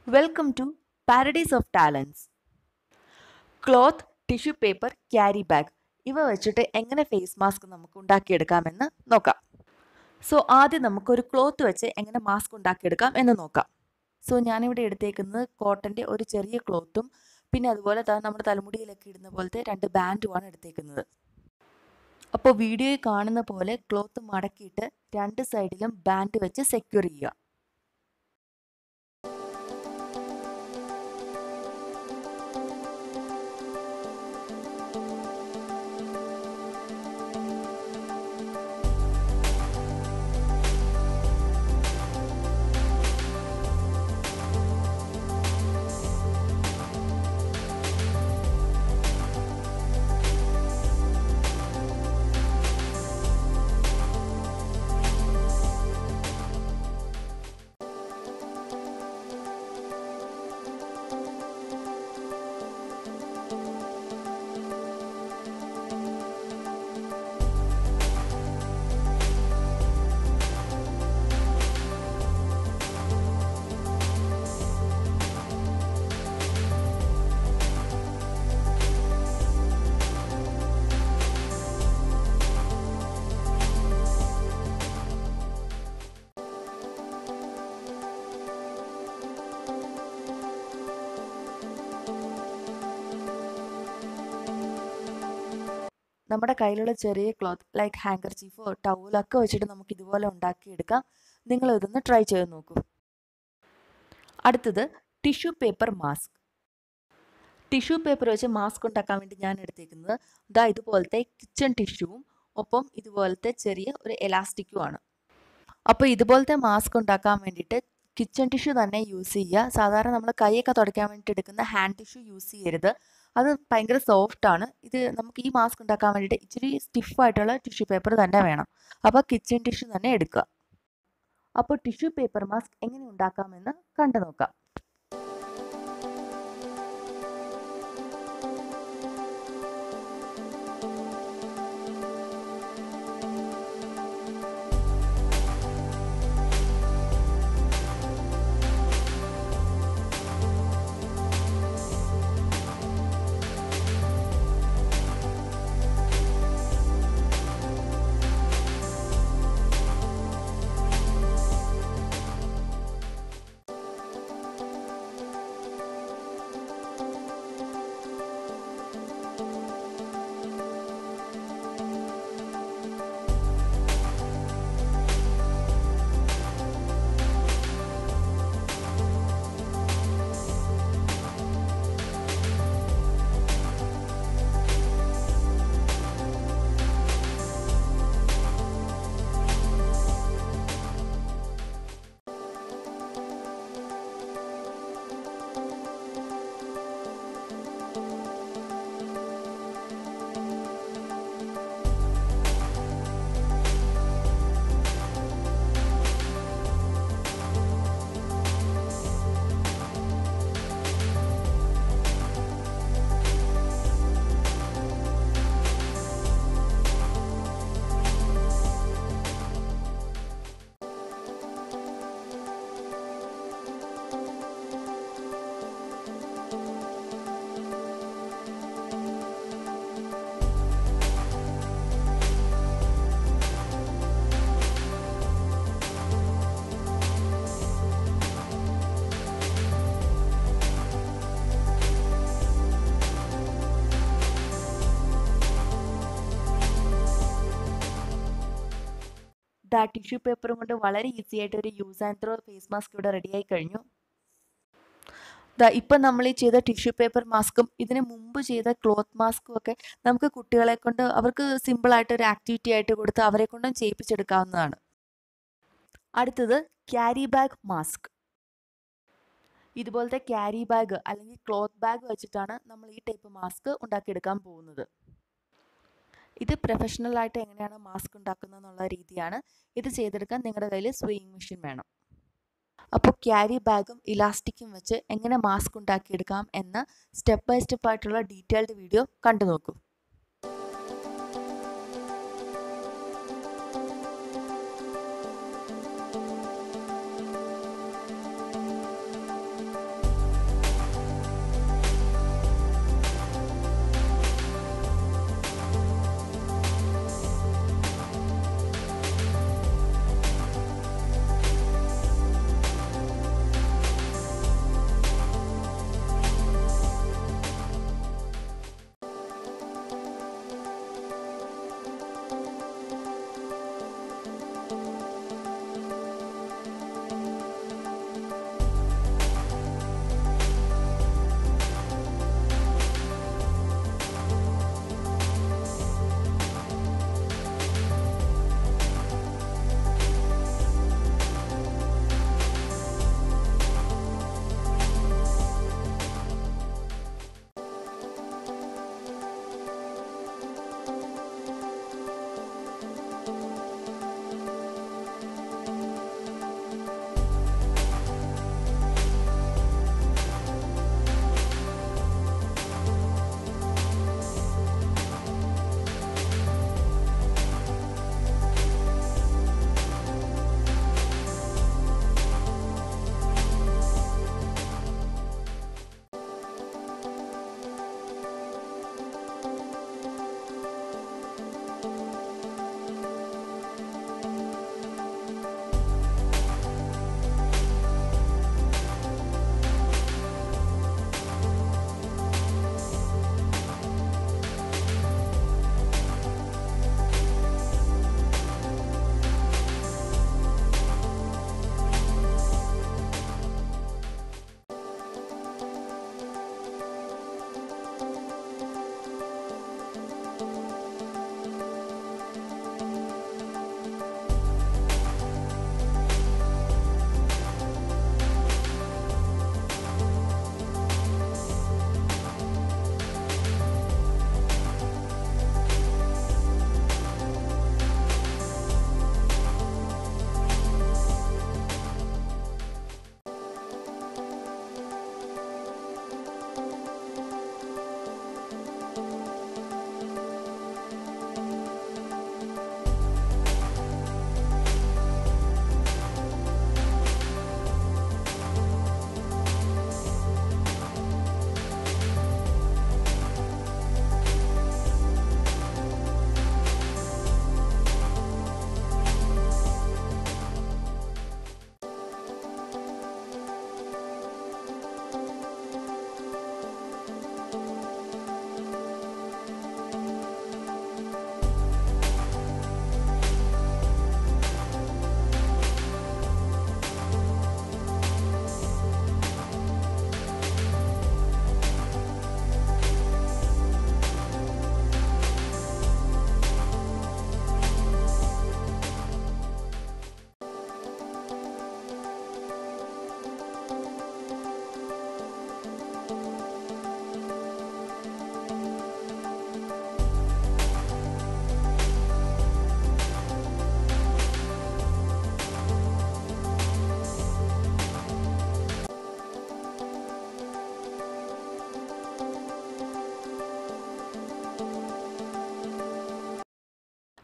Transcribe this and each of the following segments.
welcome to paradise of talents cloth tissue paper carry bag ഇവ വെച്ചിട്ട് എങ്ങനെ face mask നമുക്ക് ഉണ്ടാക്കിയെടുക്കാമെന്ന് നോക്കാം സോ ആദ്യം നമുക്കൊരു ക്ലോത്ത് വെച്ച് എങ്ങനെ മാസ്ക് ഉണ്ടാക്കിയെടുക്കാം എന്ന് നോക്കാം സോ ഞാനിവിടെ എടുത്തേക്കുന്നത് കോട്ടൻ്റെ ഒരു ചെറിയ ക്ലോത്തും പിന്നെ അതുപോലെ തന്നെ നമ്മുടെ തലമുടിയിലൊക്കെ ഇടുന്ന പോലത്തെ രണ്ട് ബാൻഡുമാണ് എടുത്തേക്കുന്നത് അപ്പോൾ വീഡിയോയിൽ കാണുന്ന പോലെ ക്ലോത്ത് മടക്കിയിട്ട് രണ്ട് സൈഡിലും ബാൻഡ് വെച്ച് സെക്യൂർ ചെയ്യുക നമ്മുടെ കയ്യിലുള്ള ചെറിയ ക്ലോത്ത് ലൈക്ക് ഹാങ്കർ ചീഫോ ടവലൊക്കെ വെച്ചിട്ട് നമുക്ക് ഇതുപോലെ ഉണ്ടാക്കിയെടുക്കാം നിങ്ങൾ ഇതൊന്ന് ട്രൈ ചെയ്ത് നോക്കൂ അടുത്തത് tissue paper mask tissue paper വെച്ച് മാസ്ക് ഉണ്ടാക്കാൻ വേണ്ടി ഞാൻ എടുത്തേക്കുന്നത് ഇതാ ഇതുപോലത്തെ കിച്ചൺ ടിഷ്യൂവും ഒപ്പം ഇതുപോലത്തെ ചെറിയ ഒരു എലാസ്റ്റിക്കുമാണ് അപ്പോൾ ഇതുപോലത്തെ മാസ്ക് ഉണ്ടാക്കാൻ വേണ്ടിയിട്ട് കിച്ചൺ ടിഷ്യൂ തന്നെ യൂസ് ചെയ്യുക സാധാരണ നമ്മൾ കൈയൊക്കെ തുടയ്ക്കാൻ വേണ്ടിയിട്ട് എടുക്കുന്ന ഹാൻഡ് ടിഷ്യൂ യൂസ് ചെയ്യരുത് അത് ഭയങ്കര സോഫ്റ്റ് ആണ് ഇത് നമുക്ക് ഈ മാസ്ക് ഉണ്ടാക്കാൻ വേണ്ടിയിട്ട് ഇച്ചിരി സ്റ്റിഫായിട്ടുള്ള ടിഷ്യൂ പേപ്പർ തന്നെ വേണം അപ്പോൾ കിച്ചൺ ടിഷ്യൂ തന്നെ എടുക്കുക അപ്പോൾ ടിഷ്യൂ പേപ്പർ മാസ്ക് എങ്ങനെ ഉണ്ടാക്കാമെന്ന് കണ്ടു നോക്കാം ദാ ടിഷ്യൂ പേപ്പറും കൊണ്ട് വളരെ ഈസി ആയിട്ട് ഒരു use and throw face mask ഇവിടെ റെഡിയായി കഴിഞ്ഞു ദാ ഇപ്പം നമ്മൾ ഈ ചെയ്ത ടിഷ്യൂ പേപ്പർ മാസ്കും ഇതിന് മുമ്പ് ചെയ്ത ക്ലോത്ത് മാസ്കും ഒക്കെ നമുക്ക് കുട്ടികളെ കൊണ്ട് അവർക്ക് സിമ്പിളായിട്ട് ഒരു ആക്ടിവിറ്റി ആയിട്ട് കൊടുത്ത് അവരെ കൊണ്ടും ചെയ്യിപ്പിച്ചെടുക്കാവുന്നതാണ് അടുത്തത് ക്യാരി ബാഗ് മാസ്ക് ഇതുപോലത്തെ ക്യാരി ബാഗ് അല്ലെങ്കിൽ ക്ലോത്ത് ബാഗ് വെച്ചിട്ടാണ് നമ്മൾ ഈ ടൈപ്പ് മാസ്ക് ഉണ്ടാക്കിയെടുക്കാൻ പോകുന്നത് ഇത് പ്രൊഫഷണൽ ആയിട്ട് എങ്ങനെയാണ് മാസ്ക് ഉണ്ടാക്കുന്നത് എന്നുള്ള രീതിയാണ് ഇത് ചെയ്തെടുക്കാൻ നിങ്ങളുടെ കയ്യിൽ സ്വിങ് മെഷീൻ വേണം അപ്പോൾ ക്യാരി ബാഗും ഇലാസ്റ്റിക്കും വെച്ച് എങ്ങനെ മാസ്ക് ഉണ്ടാക്കിയെടുക്കാം എന്ന സ്റ്റെപ്പ് ബൈ സ്റ്റെപ്പ് ആയിട്ടുള്ള ഡീറ്റെയിൽഡ് വീഡിയോ കണ്ടു നോക്കൂ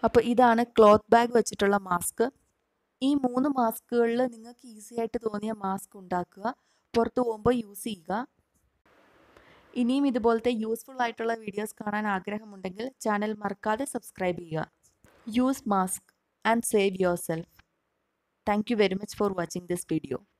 അപ്പോൾ ഇതാണ് ക്ലോത്ത് ബാഗ് വെച്ചിട്ടുള്ള മാസ്ക് ഈ മൂന്ന് മാസ്കുകളിൽ നിങ്ങൾക്ക് ഈസി ആയിട്ട് തോന്നിയ മാസ്ക് ഉണ്ടാക്കുക പുറത്ത് പോകുമ്പോൾ യൂസ് ചെയ്യുക ഇനിയും ഇതുപോലത്തെ യൂസ്ഫുൾ ആയിട്ടുള്ള വീഡിയോസ് കാണാൻ ആഗ്രഹമുണ്ടെങ്കിൽ ചാനൽ മറക്കാതെ സബ്സ്ക്രൈബ് ചെയ്യുക use mask and save yourself thank you very much for watching this video